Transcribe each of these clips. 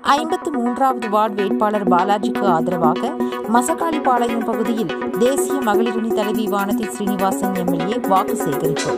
ஐம்பத்து மூன்றாவது வார்டு வேட்பாளர் பாலாஜிக்கு ஆதரவாக மசக்காளிப்பாளையம் பகுதியில் தேசிய மகளிரணி தலைவி வானதி ஸ்ரீனிவாசன் எம்எல்ஏ வாக்கு சேகரிப்பு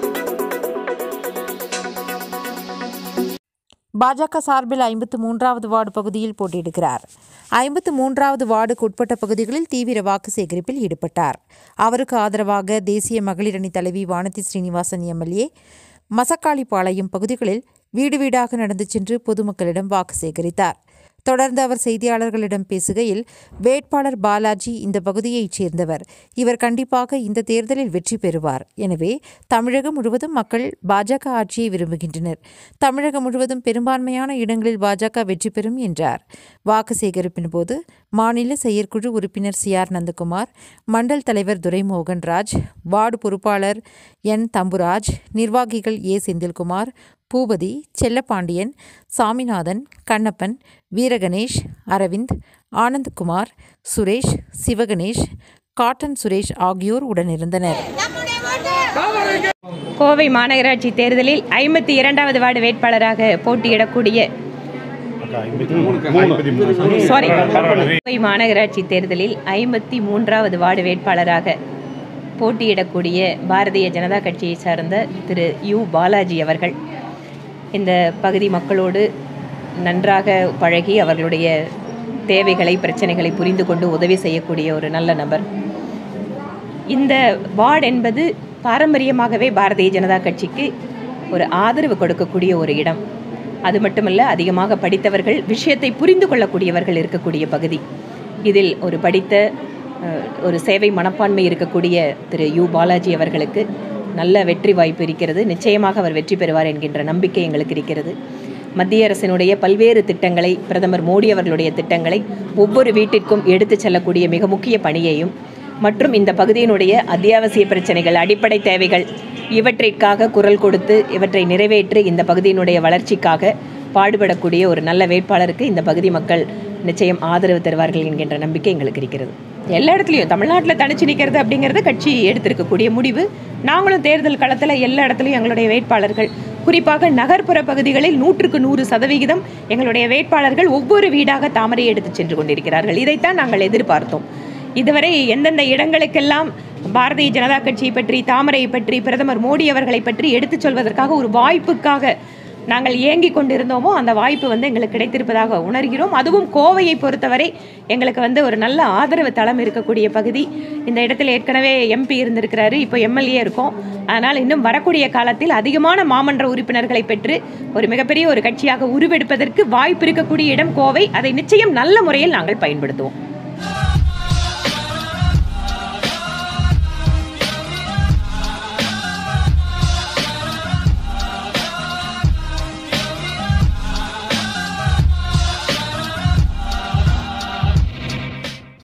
பாஜக சார்பில் ஐம்பத்து மூன்றாவது வார்டு பகுதியில் போட்டியிடுகிறார் ஐம்பத்து மூன்றாவது வார்டுக்கு உட்பட்ட பகுதிகளில் தீவிர வாக்கு சேகரிப்பில் ஈடுபட்டார் அவருக்கு ஆதரவாக தேசிய மகளிரணி தலைவி வானதி ஸ்ரீனிவாசன் எம்எல்ஏ மசக்காளிப்பாளையம் பகுதிகளில் வீடு வீடாக நடந்து சென்று பொதுமக்களிடம் வாக்கு சேகரித்தார் தொடர்ந்து அவர் செய்தியாளர்களிடம் பேசுகையில் வேட்பாளர் பாலாஜி இந்த பகுதியைச் சேர்ந்தவர் இவர் கண்டிப்பாக இந்த தேர்தலில் வெற்றி பெறுவார் எனவே தமிழகம் முழுவதும் மக்கள் பாஜக ஆட்சியை விரும்புகின்றனர் தமிழகம் முழுவதும் பெரும்பான்மையான இடங்களில் பாஜக வெற்றி பெறும் என்றார் வாக்கு சேகரிப்பின் போது மாநில செயற்குழு உறுப்பினர் சி ஆர் நந்தகுமார் மண்டல் தலைவர் துரைமோகன் ராஜ் வார்டு பொறுப்பாளர் என் தம்புராஜ் நிர்வாகிகள் ஏ செந்தில்குமார் பூபதி செல்லப்பாண்டியன் சாமிநாதன் கண்ணப்பன் வீரகணேஷ் அரவிந்த் ஆனந்த்குமார் சுரேஷ் சிவகணேஷ் காட்டன் சுரேஷ் ஆகியோர் உடனிருந்தனர் கோவை மாநகராட்சி தேர்தலில் ஐம்பத்தி இரண்டாவது வார்டு வேட்பாளராக போட்டியிடக்கூடிய சாரி கோவை மாநகராட்சி தேர்தலில் ஐம்பத்தி மூன்றாவது வார்டு வேட்பாளராக போட்டியிடக்கூடிய பாரதிய ஜனதா கட்சியை சார்ந்த திரு யு பாலாஜி அவர்கள் இந்த பகுதி மக்களோடு நன்றாக பழகி அவர்களுடைய தேவைகளை பிரச்சனைகளை புரிந்து கொண்டு உதவி செய்யக்கூடிய ஒரு நல்ல நபர் இந்த வார்டு என்பது பாரம்பரியமாகவே பாரதிய ஜனதா கட்சிக்கு ஒரு ஆதரவு கொடுக்கக்கூடிய ஒரு இடம் அது மட்டுமல்ல அதிகமாக படித்தவர்கள் விஷயத்தை புரிந்து கொள்ளக்கூடியவர்கள் இருக்கக்கூடிய பகுதி இதில் ஒரு படித்த அஹ், ஒரு சேவை மனப்பான்மை இருக்கக்கூடிய திரு யு பாலாஜி அவர்களுக்கு நல்ல வெற்றி வாய்ப்பு இருக்கிறது நிச்சயமாக அவர் வெற்றி பெறுவார் என்கின்ற நம்பிக்கை எங்களுக்கு இருக்கிறது மத்திய அரசினுடைய பல்வேறு திட்டங்களை பிரதமர் மோடி அவர்களுடைய திட்டங்களை ஒவ்வொரு வீட்டிற்கும் எடுத்துச் செல்லக்கூடிய மிக முக்கிய பணியையும் மற்றும் இந்த பகுதியினுடைய அத்தியாவசிய பிரச்சனைகள் அடிப்படை தேவைகள் இவற்றிற்காக குரல் கொடுத்து இவற்றை நிறைவேற்றி இந்த பகுதியினுடைய வளர்ச்சிக்காக பாடுபடக்கூடிய ஒரு நல்ல வேட்பாளருக்கு இந்த பகுதி மக்கள் நிச்சயம் ஆதரவு தருவார்கள் என்கின்ற நம்பிக்கை எங்களுக்கு இருக்கிறது எல்லா இடத்துலையும் தமிழ்நாட்டில் தனிச்சு நிற்கிறது அப்படிங்கிறது கட்சி எடுத்திருக்கக்கூடிய முடிவு நாங்களும் தேர்தல் களத்தில் எல்லா இடத்துலையும் எங்களுடைய வேட்பாளர்கள் குறிப்பாக நகர்ப்புற பகுதிகளில் நூற்றுக்கு நூறு சதவிகிதம் எங்களுடைய வேட்பாளர்கள் ஒவ்வொரு வீடாக தாமரை எடுத்து சென்று கொண்டிருக்கிறார்கள் இதைத்தான் நாங்கள் எதிர்பார்த்தோம் இதுவரை எந்தெந்த இடங்களுக்கெல்லாம் பாரதிய ஜனதா கட்சியை பற்றி தாமரையை பற்றி பிரதமர் மோடி அவர்களை பற்றி எடுத்துச் சொல்வதற்காக ஒரு வாய்ப்புக்காக நாங்கள் ஏங்கி கொண்டிருந்தோமோ அந்த வாய்ப்பு வந்து எங்களுக்கு கிடைத்திருப்பதாக உணர்கிறோம் அதுவும் கோவையை பொறுத்தவரை எங்களுக்கு வந்து ஒரு நல்ல ஆதரவு தளம் இருக்கக்கூடிய பகுதி இந்த இடத்துல ஏற்கனவே எம்பி இருந்திருக்கிறாரு இப்போ எம்எல்ஏ இருக்கோம் அதனால் இன்னும் வரக்கூடிய காலத்தில் அதிகமான மாமன்ற உறுப்பினர்களை பெற்று ஒரு மிகப்பெரிய ஒரு கட்சியாக உருவெடுப்பதற்கு வாய்ப்பு இருக்கக்கூடிய இடம் கோவை அதை நிச்சயம் நல்ல முறையில் நாங்கள் பயன்படுத்துவோம்